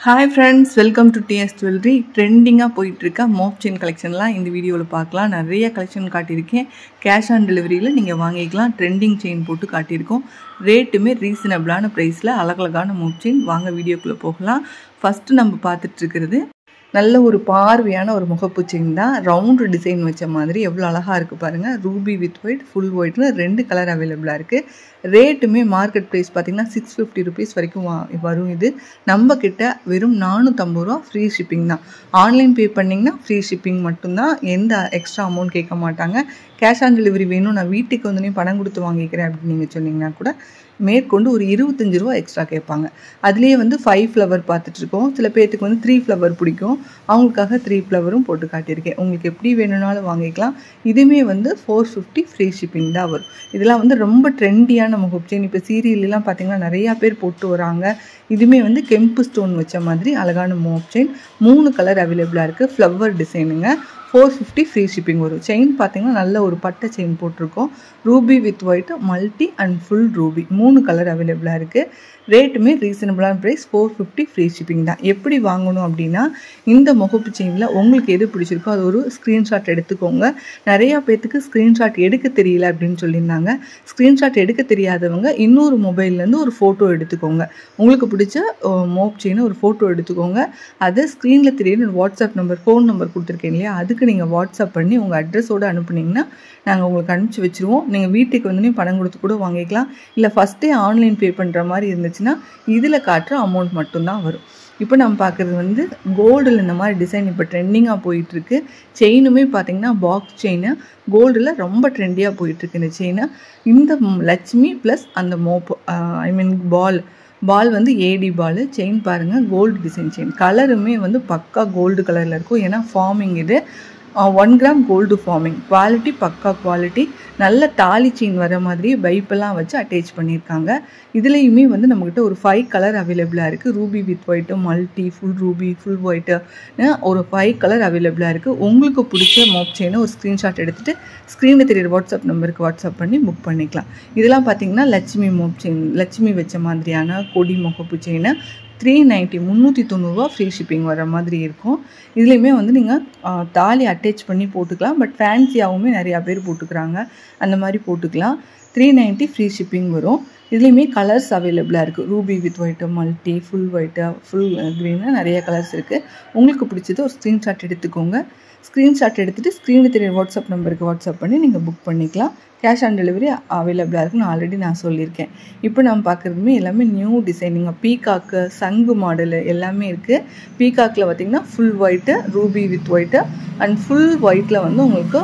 hi friends welcome to DS jewellery ட்ரெண்டிங்காக போயிட்டுருக்க mop chain கலெக்ஷன்லாம் இந்த வீடியோவில் பார்க்கலாம் நிறைய கலெக்ஷன் காட்டியிருக்கேன் கேஷ் ஆன் டெலிவரியில் நீங்கள் வாங்கிக்கலாம் ட்ரெண்டிங் செயின் போட்டு காட்டியிருக்கோம் ரேட்டுமே ரீசனபிளான ப்ரைஸில் அழகழகான மோப் செயின் வாங்க வீடியோக்குள்ளே போகலாம் ஃபஸ்ட்டு நம்ம பார்த்துட்ருக்கிறது நல்ல ஒரு பார்வையான ஒரு முகப்பு செயின் தான் ரவுண்டு டிசைன் வச்ச மாதிரி எவ்வளோ அழகாக இருக்குது பாருங்கள் ரூபி வித் ஒயிட் ஃபுல் ஒயிட்னு ரெண்டு கலர் அவைலபிளாக இருக்குது ரேட்டுமே மார்க்கெட் ப்ரைஸ் பார்த்திங்கன்னா சிக்ஸ் ஃபிஃப்டி ருபீஸ் வரைக்கும் வா வரும் இது நம்ம கிட்ட வெறும் நானூற்றம்பது ரூபா ஃப்ரீ ஷிப்பிங் தான் ஆன்லைன் பே பண்ணிங்கன்னா ஃப்ரீ ஷிப்பிங் மட்டும்தான் எந்த எக்ஸ்ட்ரா அமௌண்ட் கேட்க மாட்டாங்க கேஷ் ஆன் டெலிவரி வேணும் நான் வீட்டுக்கு வந்து பணம் கொடுத்து வாங்கிக்கிறேன் அப்படின்னு நீங்கள் சொன்னீங்கன்னா கூட மேற்கொண்டு ஒரு இருபத்தஞ்சி ரூபா எக்ஸ்ட்ரா கேட்பாங்க அதுலேயே வந்து ஃபைவ் ஃப்ளவர் பார்த்துட்ருக்கோம் சில பேர்த்துக்கு வந்து த்ரீ ஃப்ளவர் பிடிக்கும் அவங்களுக்காக த்ரீ ஃப்ளவரும் போட்டு காட்டியிருக்கேன் உங்களுக்கு எப்படி வேணும்னாலும் வாங்கிக்கலாம் இதுவுமே வந்து ஃபோர் ஃபிஃப்டி ஃப்ரீ ஷிப்பிங் தான் வரும் இதெல்லாம் வந்து ரொம்ப ட்ரெண்டியான முகப்பு செயின் இப்போ சீரியல்லாம் பார்த்தீங்கன்னா நிறையா பேர் போட்டு வராங்க இதுவுமே வந்து கெம்பு ஸ்டோன் வச்ச மாதிரி அழகான மோப் செயின் மூணு கலர் அவைலபிளாக இருக்குது ஃப்ளவர் டிசைனுங்க ஃபோர் ஃபிஃப்டி ஃப்ரீ ஷிப்பிங் வரும் செயின் பார்த்தீங்கன்னா நல்ல ஒரு பட்டை செயின் போட்டிருக்கோம் ruby with white multi and full ruby மூணு கலர் அவைலபிளாக இருக்குது ரேட்டுமே ரீசனபிளான price four fifty free shipping தான் எப்படி வாங்கணும் அப்படின்னா இந்த முகப்பு செயினில் உங்களுக்கு எது பிடிச்சிருக்கோ அது ஒரு ஸ்க்ரீன்ஷாட் எடுத்துக்கோங்க நிறையா பேர்த்துக்கு ஸ்க்ரீன்ஷாட் எடுக்க தெரியல அப்படின்னு சொல்லியிருந்தாங்க ஸ்க்ரீன்ஷாட் எடுக்க தெரியாதவங்க இன்னொரு மொபைல்லேருந்து ஒரு ஃபோட்டோ எடுத்துக்கோங்க உங்களுக்கு பிடிச்ச மோப் செயினை ஒரு ஃபோட்டோ எடுத்துக்கோங்க அதை ஸ்க்ரீனில் தெரியுற வாட்ஸ்அப் நம்பர் ஃபோன் நம்பர் கொடுத்துருக்கேன் இல்லையா அதுக்கு நீங்கள் வாட்ஸ்அப் பண்ணி உங்கள் அட்ரஸோடு அனுப்புனீங்கன்னா நாங்கள் உங்களுக்கு அனுப்பிச்சி வச்சுருவோம் நீங்கள் வீட்டுக்கு வந்து பணம் கொடுத்து கூட வாங்கிக்கலாம் இல்லை ஃபஸ்ட்டே ஆன்லைன் பே பண்ணுற மாதிரி இருந்துச்சுன்னா இதில் காட்டுற அமௌண்ட் மட்டும்தான் வரும் இப்போ நம்ம பார்க்குறது வந்து கோல்டில் இந்த மாதிரி டிசைன் இப்போ ட்ரெண்டிங்காக போயிட்டுருக்கு செயினுமே பார்த்தீங்கன்னா பாக்ஸ் செயின் கோல்டில் ரொம்ப ட்ரெண்டியாக போயிட்டுருக்கு இந்த செயினை இந்த லட்சுமி ப்ளஸ் அந்த மோப் ஐ மீன் பால் பால் வந்து ஏடி பால் செயின் பாருங்கள் கோல்டு டிசைன் செயின் கலருமே வந்து பக்கா கோல்டு கலரில் இருக்கும் ஏன்னா ஃபார்மிங் இது one gram gold forming quality பக்கா குவாலிட்டி நல்ல தாலி செயின் வர மாதிரி பைப்பெல்லாம் வச்சு அட்டேச் பண்ணியிருக்காங்க இதுலேயுமே வந்து நம்மக்கிட்ட ஒரு ஃபைவ் கலர் அவைலபிளாக இருக்குது ruby with white multi full ruby full white ஒரு ஃபைவ் கலர் அவைலபிளாக இருக்குது உங்களுக்கு பிடிச்ச மோப் செயினை ஒரு ஸ்க்ரீன்ஷாட் எடுத்துகிட்டு ஸ்க்ரீனில் தெரியுற வாட்ஸ்அப் நம்பருக்கு வாட்ஸ்அப் பண்ணி புக் பண்ணிக்கலாம் இதெல்லாம் பார்த்தீங்கன்னா லட்சுமி மோப் செயின் லட்சுமி வச்ச மாதிரியான கொடி முகப்பு செயினை த்ரீ நைன்ட்டி முந்நூற்றி தொண்ணூறுரூவா ஃப்ரீ ஷிப்பிங் வர மாதிரி இருக்கும் இதுலேயுமே வந்து நீங்கள் தாலி அட்டேச் பண்ணி போட்டுக்கலாம் பட் ஃபேன்சியாகவுமே நிறையா பேர் போட்டுக்கிறாங்க அந்த மாதிரி போட்டுக்கலாம் த்ரீ நைன்ட்டி ஃப்ரீ ஷிப்பிங் வரும் இதுலேயுமே கலர்ஸ் அவைலபிளாக இருக்குது ruby with white multi full white full green நிறைய கலர்ஸ் இருக்குது உங்களுக்கு பிடிச்சது ஒரு ஸ்க்ரீன்ஷாட் எடுத்துக்கோங்க ஸ்க்ரீன்ஷாட் எடுத்துகிட்டு ஸ்க்ரீனில் தெரிய வாட்ஸ்அப் நம்பருக்கு வாட்ஸ்அப் பண்ணி நீங்கள் புக் பண்ணிக்கலாம் கேஷ் ஆன் டெலிவரி அவைலபிளாக இருக்குன்னு ஆல்ரெடி நான் சொல்லியிருக்கேன் இப்போ நம்ம பார்க்குறதுமே எல்லாமே நியூ டிசைனிங் பீகாக்கு சங்கு மாடலு எல்லாமே இருக்குது பீகாக்கில் பார்த்திங்கன்னா full white ruby with white and full ஒயிட்டில் வந்து உங்களுக்கு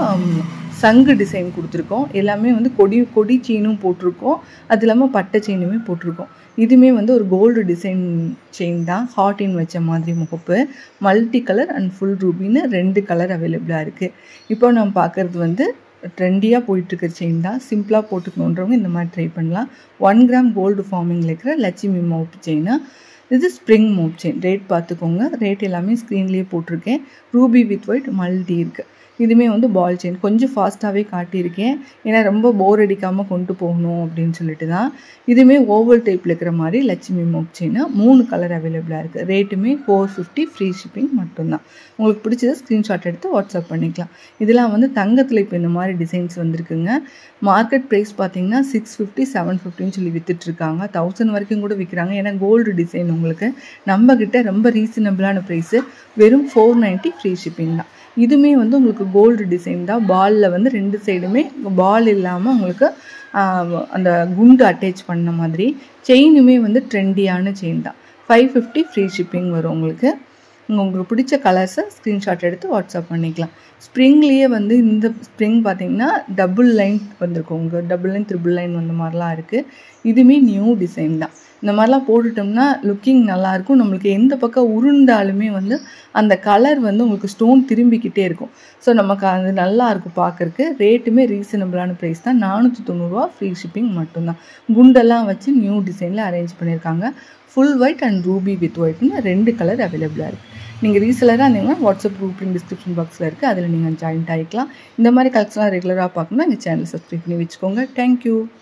சங்கு டிசைன் கொடுத்துருக்கோம் எல்லாமே வந்து கொடி கொடி செயினும் போட்டிருக்கோம் அது இல்லாமல் பட்டை செயினுமே போட்டிருக்கோம் இதுவுமே வந்து ஒரு கோல்டு டிசைன் செயின் தான் ஹாட்டின் வச்ச மாதிரி முகப்பு மல்டி கலர் அண்ட் ஃபுல் ரூபின்னு ரெண்டு கலர் அவைலபிளாக இருக்குது இப்போ நம்ம பார்க்குறது வந்து ட்ரெண்டியாக போயிட்டுருக்க செயின் தான் சிம்பிளாக போட்டுக்கணுன்றவங்க இந்த மாதிரி ட்ரை பண்ணலாம் ஒன் கிராம் கோல்டு ஃபார்மிங்கில் இருக்கிற லட்சுமி மோப் செயினா இது ஸ்ப்ரிங் மோப் செயின் ரேட் பார்த்துக்கோங்க ரேட் எல்லாமே ஸ்க்ரீன்லேயே போட்டிருக்கேன் ரூபி வித் ஒயிட் மல்டி இருக்குது இதுவுமே வந்து பால் செயின் கொஞ்சம் ஃபாஸ்ட்டாகவே காட்டியிருக்கேன் ஏன்னா ரொம்ப போர் அடிக்காமல் கொண்டு போகணும் அப்படின்னு சொல்லிட்டு தான் இதுவுமே ஓவல் டைப்பில் இருக்கிற மாதிரி லட்சுமி மோப் செயின் மூணு கலர் அவைலபிளாக இருக்குது ரேட்டுமே ஃபோர் ஃபிஃப்டி ஃப்ரீ ஷிப்பிங் மட்டும்தான் உங்களுக்கு பிடிச்சதை ஸ்க்ரீன்ஷாட் எடுத்து வாட்ஸ்அப் பண்ணிக்கலாம் இதெல்லாம் வந்து தங்கத்தில் இப்போ இந்த மாதிரி டிசைன்ஸ் வந்திருக்குங்க மார்க்கெட் ப்ரைஸ் பார்த்தீங்கன்னா சிக்ஸ் ஃபிஃப்டி செவன் ஃபிஃப்டின்னு சொல்லி விற்றுட்ருக்காங்க தௌசண்ட் வரைக்கும் கூட விற்கிறாங்க ஏன்னா கோல்டு டிசைன் உங்களுக்கு நம்மக்கிட்ட ரொம்ப ரீசனபிளான ப்ரைஸு வெறும் ஃபோர் நைன்ட்டி ஃப்ரீ ஷிப்பிங் தான் இதுவுமே வந்து உங்களுக்கு கோல்டு டிசைன் தான் பாலில் வந்து ரெண்டு சைடுமே பால் இல்லாமல் உங்களுக்கு அந்த குண்டு அட்டேச் பண்ண மாதிரி செயினுமே வந்து ட்ரெண்டியான செயின் தான் ஃபைவ் ஃபிஃப்டி ஃப்ரீ ஷிப்பிங் வரும் உங்களுக்கு உங்களுக்கு பிடிச்ச கலர்ஸை ஸ்க்ரீன்ஷாட் எடுத்து வாட்ஸ்அப் பண்ணிக்கலாம் ஸ்ப்ரிங்லேயே வந்து இந்த ஸ்ப்ரிங் பார்த்தீங்கன்னா டபுள் லைன் வந்திருக்கும் உங்கள் டபுள் லைன் த்ரிபிள் லைன் வந்த மாதிரிலாம் இருக்குது இதுவுமே நியூ டிசைன் தான் இந்த மாதிரிலாம் போட்டுட்டோம்னா லுக்கிங் நல்லாயிருக்கும் நம்மளுக்கு எந்த பக்கம் உருண்டாலுமே வந்து அந்த கலர் வந்து உங்களுக்கு ஸ்டோன் திரும்பிக்கிட்டே இருக்கும் ஸோ நமக்கு அது நல்லாயிருக்கும் பார்க்குறக்கு ரேட்டுமே ரீசனபிளான ப்ரைஸ் தான் நானூற்றி தொண்ணூறுரூவா ஃப்ரீ ஷிப்பிங் மட்டும்தான் குண்டெல்லாம் வச்சு நியூ டிசைனில் அரேஞ்ச் பண்ணியிருக்காங்க full white and ruby with ஒயிட்னு ரெண்டு கலர் அவைலபிளாக இருக்குது நீங்கள் ரீசெலராக இருந்தீங்கன்னா வாட்ஸ்அப் குரூப் லிங்க் டிஸ்கிரிப்ஷன் பாக்ஸில் இருக்குது அதில் நீங்கள் ஜாயின் ஆகிக்கலாம் இந்த மாதிரி கலெக்ஷன்லாம் ரெகுலராக பார்க்கணுன்னா எங்கள் சேனல் சப்ஸ்கிரைப் பண்ணி வச்சுக்கோங்க தேங்க்யூ